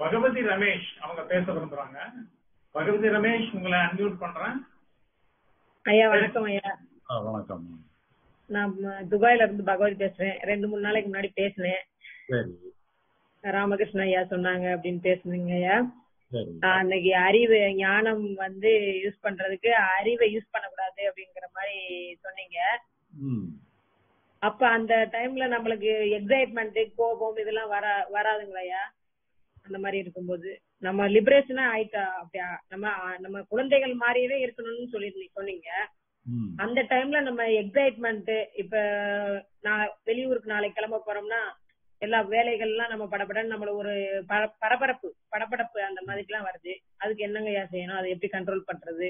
பகவதி ரமேஷ் அவங்க பேச விரும்புறாங்க பகவதி ரமேஷ் உங்களை அன்மியூட் பண்றேன் ஐயா வணக்கம் ஐயா ஆ, வணக்கம் நான் ம- துபாயில இருந்து பகவதி பேசுறேன் ரெண்டு மூணு நாளைக்கு முன்னாடி பேசினேன் சரி ராமகிருஷ்ண ஐயா சொன்னாங்க அப்படின்னு பேசுனீங்க ஐயா சரி ஆஹ் அன்னைக்கு அறிவு ஞானம் வந்து யூஸ் பண்றதுக்கு அறிவை யூஸ் பண்ணக்கூடாது அப்படிங்கிற மாதிரி சொன்னீங்க ம் அப்ப அந்த டைம்ல நம்மளுக்கு எக்ஸைட்மெண்ட் கோபம் இதெல்லாம் வர வராதுங்களா ஐயா அந்த மாதிரி இருக்கும்போது நம்ம லிபரேஷனா ஆயிட்டா அப்படியா நம்ம நம்ம குழந்தைகள் மாதிரியே இருக்கணும்னு சொல்லி சொன்னீங்க ம் அந்த டைம்ல நம்ம எக்ஸைட்மெண்ட் இப்ப நான் வெளியூருக்கு நாளைக்கு கிளம்ப போறோம்னா எல்லா வேலைகள்லாம் நம்ம படபடன்னு நம்மள ஒரு பர- பரபரப்பு படபடப்பு அந்த மாதிரிலாம் வருது அதுக்கு என்னங்கய்யா செய்யணும் அதை எப்படி கண்ட்ரோல் பண்றது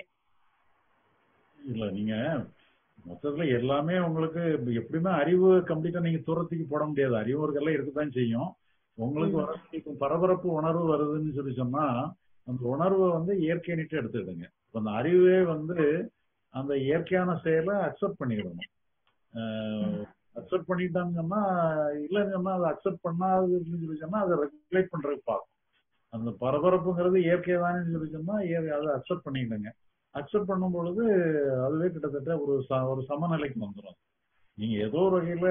இல்ல நீங்க மொத்தத்துல எல்லாமே உங்களுக்கு எப்படியுமே அறிவு கம்ப்ளீட்டா நீங்க தூரத்துக்கு போட முடியாது அறிவு ஒருக்கெல்லாம் இருக்கத்தான் செய்யும் உங்களுக்கு வர இப்போ பரபரப்பு உணர்வு வருதுன்னு சொல்லி சொன்னா அந்த உணர்வை வந்து இயற்கைன்னுட்டு எடுத்துக்கிடுங்க இப்ப அந்த அறிவே வந்து அந்த இயற்கையான செயலை அக்செப்ட் பண்ணிக்கிடணும் அக்செப்ட் பண்ணிட்டாங்கன்னா இல்லைன்னு சொன்னா அதை அக்செப்ட் பண்ணாதுன்னு சொல்லி சொன்னா அதை ரெகுலேட் பண்றதுக்கு பார்க்கும் அந்த பரபரப்புங்கிறது இயற்கை தானே சொல்லி சொன்னா இயற்கை- அதை அக்செப்ட் பண்ணிக்கிடுங்க அக்செப்ட் பண்ணும் பொழுது அதுவே கிட்டத்தட்ட ஒரு ச- ஒரு சமநிலைக்கு வந்துடும் நீங்க ஏதோ ஒரு வகையில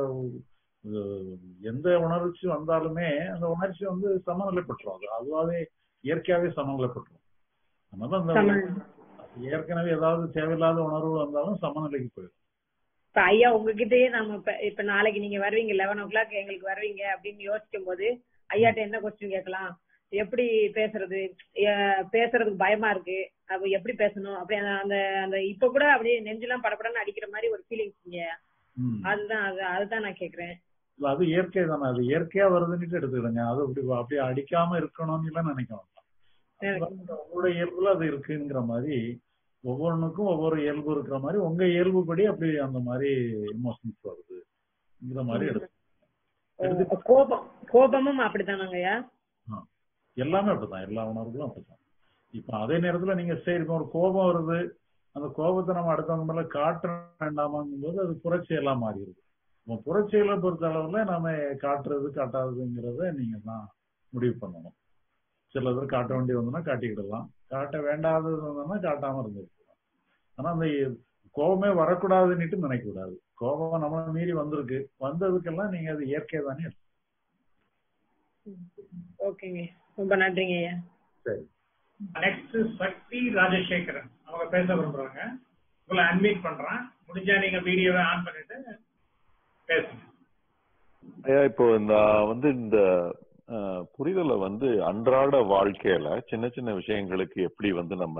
அஹ், எந்த உணர்ச்சி வந்தாலுமே அந்த உணர்ச்சி வந்து சமநிலைப்பட்டுரும் அது அதுவாவே இயற்கையாவே சமநிலைப்பட்டுரும் அதனால அந்த சம- ஏற்கனவே ஏதாவது தேவையில்லாத உணர்வு வந்தாலும் சமநிலைக்கு போயிடும் இப்ப ஐயா உங்ககிட்டயே நம்ம இப்ப இப்ப நாளைக்கு நீங்க வருவீங்க லெவன் ஓ கிளாக் எங்களுக்கு வருவீங்க அப்படின்னு யோசிக்கும் போது ஐயாட்ட என்ன கொஸ்டின் கேட்கலாம் எப்படி பேசுறது எ- பேசுறதுக்கு பயமா இருக்கு அப்ப எப்படி பேசணும் அப்படி அந்த- அந்த அந்த இப்ப கூட அப்படியே நெஞ்செல்லாம் படபடன்னு அடிக்கிற மாதிரி ஒரு ஃபீலிங்ஸ் ம். அதுதான் அது அதுதான் நான் கேக்குறேன் இல்ல, அது இயற்கை தானே அது இயற்கையா வருதுன்னுட்டு எடுத்துக்கிடுங்க அது அப்படி அப்படியே அடிக்காம இருக்கணும்னு எல்லாம் நினைக்க வேண்டாம் எனக்கு- உங்களோட இயல்புல அது இருக்குங்கிற மாதிரி ஒவ்வொன்றுக்கும் ஒவ்வொரு இயல்பு இருக்கிற மாதிரி உங்க இயல்புப்படி அப்படி அந்த மாதிரி எமோஷன்ஸ் வருதுங்கிற மாதிரி எடுத்து எடுத்து கோபம் கோபமும் அப்படித்தானாங்க ஐயா ஆ. எல்லாமே அப்படிதான் எல்லா உணர்வுகளும் அப்படிதான் இப்ப அதே நேரத்துல நீங்க சரி இப்ப ஒரு கோபம் வருது அந்த கோபத்தை நம்ம அடுத்தவங்க மேல காட்ட வேண்டாமாங்கும் போது அது புரட்சியெல்லாம் மாறிடுது இப்போ புரட்சிகளை பொறுத்த அளவுல நம்ம காட்டுறது காட்டாததுங்கிறத நீங்க தான் முடிவு பண்ணணும் சில பேர் காட்ட வேண்டி வந்ததுன்னா காட்டிக்கிடலாம் காட்ட வேண்டாதது வந்ததுன்னா காட்டாம இருந்துருக்கலாம் ஆனா அந்த கோபமே வரக்கூடாதுன்னுட்டு நினைக்க கூடாது கோபம் நம்மளை மீறி வந்திருக்கு வந்ததுக்கெல்லாம் நீங்க அது இயற்கை தானே ஓகேங்க ரொம்ப நன்றிங்க ஐயா சரி நெக்ஸ்ட் சக்தி ராஜசேகரன் அவங்க பேச விரும்புறாங்க உங்களை அன்மீட் பண்றேன் முடிஞ்சா நீங்க வீடியோவை ஆன் பண்ணிட்டு பேசுங்க ஐயா இப்போ இந்த வந்து இந்த அஹ், புரிதலை வந்து அன்றாட வாழ்க்கையில சின்ன சின்ன விஷயங்களுக்கு எப்படி வந்து நம்ம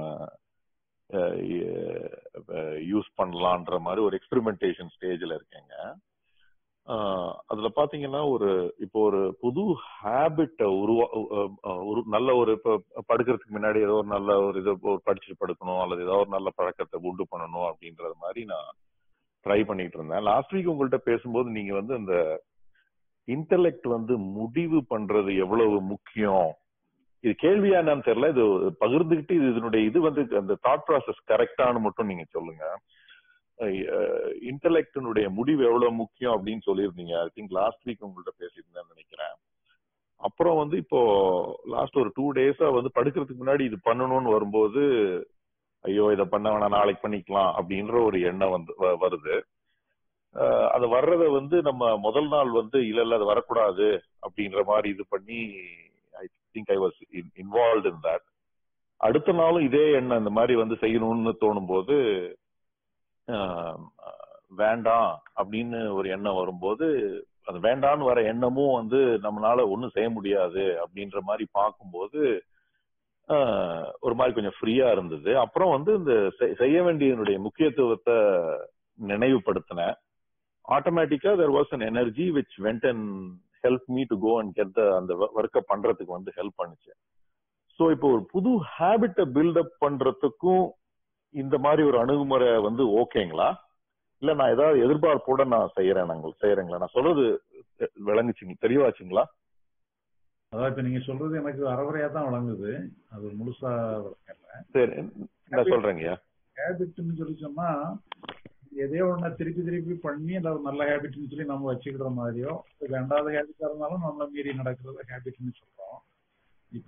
யூஸ் பண்ணலான்ற மாதிரி ஒரு எக்ஸ்பெரிமெண்டேஷன் ஸ்டேஜ்ல இருக்கேங்க அஹ், அதுல பாத்தீங்கன்னா ஒரு இப்போ ஒரு புது ஹேபிட்ட உருவா அஹ், அஹ், ஒரு நல்ல ஒரு இப்போ படுக்கிறதுக்கு முன்னாடி ஏதோ ஒரு நல்ல ஒரு இது ஒரு படிச்சுட்டு படுக்கணும் அல்லது ஏதோ ஒரு நல்ல பழக்கத்தை உண்டு பண்ணணும் அப்படின்றது மாதிரி நான் ட்ரை பண்ணிட்டு இருந்தேன் லாஸ்ட் வீக் உங்கள்கிட்ட பேசும்போது நீங்க வந்து அந்த இன்டெலெக்ட் வந்து முடிவு பண்றது எவ்வளவு முக்கியம் இது கேள்வியா என்னன்னு தெரியல இது பகிர்ந்துகிட்டு இது இதனுடைய இது வந்து அந்த தாட் ப்ராசஸ் கரெக்டானு மட்டும் நீங்க சொல்லுங்க இன்டெலெக்டினுடைய முடிவு எவ்வளவு முக்கியம் அப்படின்னு சொல்லியிருந்தீங்க ஐ திங்க் லாஸ்ட் வீக் உங்கள்ட்ட பேசியிருந்தேன்னு நினைக்கிறேன் அப்புறம் வந்து இப்போ லாஸ்ட் ஒரு டூ டேஸா வந்து படுக்கிறதுக்கு முன்னாடி இது பண்ணணும்னு வரும்போது ஐயோ இதை பண்ண வேணாம் நாளைக்கு பண்ணிக்கலாம் அப்படின்ற ஒரு எண்ணம் வந்து வ- வருது அஹ் அது வர்றத வந்து நம்ம முதல் நாள் வந்து இல்ல இல்ல அது வரக்கூடாது அப்படின்ற மாதிரி இது பண்ணி I think I was involve in that அடுத்த நாளும் இதே எண்ணம் இந்த மாதிரி வந்து செய்யணும்னு தோணும் போது ஆஹ் வேண்டாம் அப்படின்னு ஒரு எண்ணம் வரும்போது அது வேண்டான்னு வர எண்ணமும் வந்து நம்மளால ஒண்ணும் செய்ய முடியாது அப்படின்ற மாதிரி பார்க்கும்போது ஆஹ் ஒரு மாதிரி கொஞ்சம் ஃப்ரீயா இருந்தது அப்புறம் வந்து இந்த செ- செய்ய வேண்டியதனுடைய முக்கியத்துவத்தை நினைவுபடுத்தினேன் ஆட்டோமேட்டிக்கா there was an energy which went and help me to go and get the அந்த ஒர்க்கை பண்றதுக்கு வந்து ஹெல்ப் பண்ணுச்சு ஸோ இப்போ ஒரு புது ஹேபிட்டை பில்டப் பண்றதுக்கும் இந்த மாதிரி ஒரு அணுகுமுறை வந்து ஓகேங்களா இல்ல நான் ஏதாவது எதிர்பார்ப்போட நான் செய்யறேன் நாங்கள் செய்யறேங்களா நான் சொல்றது விளங்குச்சுங்க தெளிவாச்சுங்களா அதான் இப்ப நீங்க சொல்றது எனக்கு அறகுறையா தான் வழங்குது அது முழுசா விளங்கல சரி நான் சொல்றேங்கய்யா ஹேபிட்னு சொல்லி சொன்னா எதையோ ஒண்ணு திருப்பி திருப்பி பண்ணி இல்ல ஒரு நல்ல ஹேபிட்னு சொல்லி நம்ம வச்சுக்கிற மாதிரியோ இது ரெண்டாவது ஹேபிட்டா இருந்தாலும் நம்மள மீறி நடக்கிறது ஹேபிட்னு சொல்றோம் இப்ப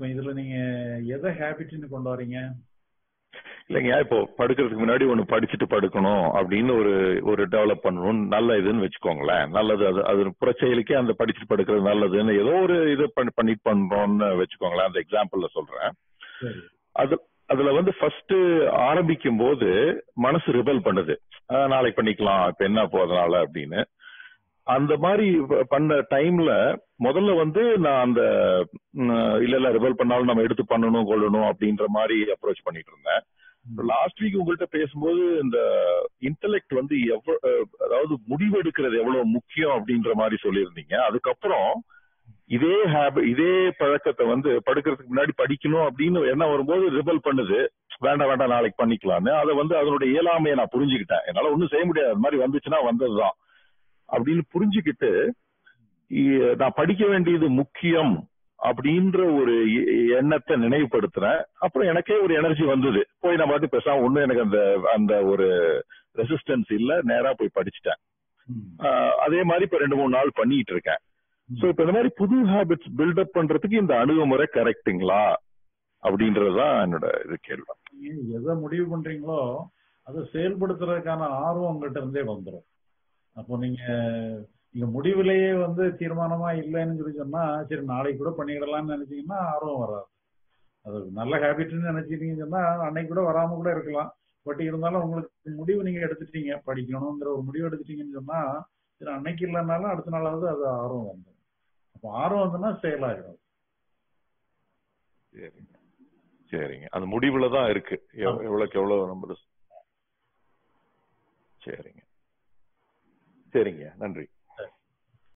இதுல நீங்க எதை ஹேபிட்னு கொண்டு வரீங்க இல்லைங்க இப்போ படுக்கிறதுக்கு முன்னாடி ஒண்ணு படிச்சுட்டு படுக்கணும் அப்படின்னு ஒரு ஒரு டெவலப் பண்ணணும் நல்ல இதுன்னு வச்சுக்கோங்களேன் நல்லது அது அது புறச்செயலுக்கே அந்த படிச்சுட்டு படுக்கிறது நல்லதுன்னு ஏதோ ஒரு இது பண்ணி பண்ணிட்டு பண்றோம்னு வச்சுக்கோங்களேன் அந்த எக்ஸாம்பிள்ல சொல்றேன் சரி அது அதுல வந்து ஃபர்ஸ்ட் ஆரம்பிக்கும் போது மனசு ரிபல் பண்ணுது ஆஹ் நாளைக்கு பண்ணிக்கலாம் இப்ப என்ன போறதுனால அப்படின்னு அந்த மாதிரி ப- பண்ண டைம்ல முதல்ல வந்து நான் அந்த ம், இல்ல இல்ல ரிபல் பண்ணாலும் நம்ம எடுத்து பண்ணணும் கொள்ளணும் அப்படின்ற மாதிரி அப்ரோச் பண்ணிட்டு இருந்தேன் லாஸ்ட் வீக் உங்கள்கிட்ட பேசும்போது இந்த இன்டெலெக்ட் வந்து எவ்வளவு அஹ், அதாவது முடிவெடுக்கிறது எவ்வளவு முக்கியம் அப்படின்ற மாதிரி சொல்லியிருந்தீங்க அதுக்கப்புறம் இதே ஹேபி இதே பழக்கத்தை வந்து படுக்கிறதுக்கு முன்னாடி படிக்கணும் அப்படின்னு என்ன வரும்போது ரிபல் பண்ணுது வேண்டாம் வேண்டாம் நாளைக்கு பண்ணிக்கலாம்னு அதை வந்து அதனுடைய இயலாமையை நான் புரிஞ்சுக்கிட்டேன் என்னால ஒண்ணும் செய்ய முடியாது அது மாதிரி வந்துச்சுன்னா வந்ததுதான் அப்படின்னு புரிஞ்சுக்கிட்டு இ- நான் படிக்க வேண்டியது முக்கியம் அப்படின்ற ஒரு எ- எண்ணத்தை நினைவுபடுத்துறேன் அப்புறம் எனக்கே ஒரு எனர்ஜி வந்தது போய் நான் பாட்டு பேசாம ஒண்ணு எனக்கு அந்த அந்த ஒரு ரெசிஸ்டன்ஸ் இல்ல நேரா போய் படிச்சுட்டேன் ம். ஆஹ் அதே மாதிரி இப்ப ரெண்டு மூணு நாள் பண்ணிட்டு இருக்கேன் சோ இப்ப இந்த மாதிரி புது ஹேபிட்ஸ் பில்டப் பண்றதுக்கு இந்த அணுகுமுறை கரெக்ட்டுங்களா அப்படின்றதுதான் என்னோட இது கேள்வி நீங்க எதை முடிவு பண்றீங்களோ அதை செயல்படுத்துறதுக்கான ஆர்வம் உங்ககிட்ட இருந்தே வந்துடும் அப்போ நீங்க நீங்க முடிவிலேயே வந்து தீர்மானமா இல்லைன்னு சொல்லி சொன்னா சரி நாளைக்கு கூட பண்ணிடலாம்னு நினைச்சீங்கன்னா ஆர்வம் வராது அது நல்ல ஹேபிட்னு நினைச்சிட்டீங்கன்னு சொன்னா அன்னைக்கு கூட வராம கூட இருக்கலாம் பட் இருந்தாலும் உங்களுக்கு முடிவு நீங்க எடுத்துட்டீங்க படிக்கணுங்கிற ஒரு முடிவு எடுத்துட்டீங்கன்னு சொன்னா சரி அன்னைக்கு இல்லைன்னாலும் அடுத்த நாளாவது அது ஆர்வம் வந்துடும் அப்போ ஆர்வம் வந்துன்னா செயலாகிடும் சரிங்க சரிங்க அந்த முடிவுல தான் இருக்கு எவ்- எவ்வளவுக்கு எவ்வளவு நம்ம சரிங்க சரிங்க நன்றி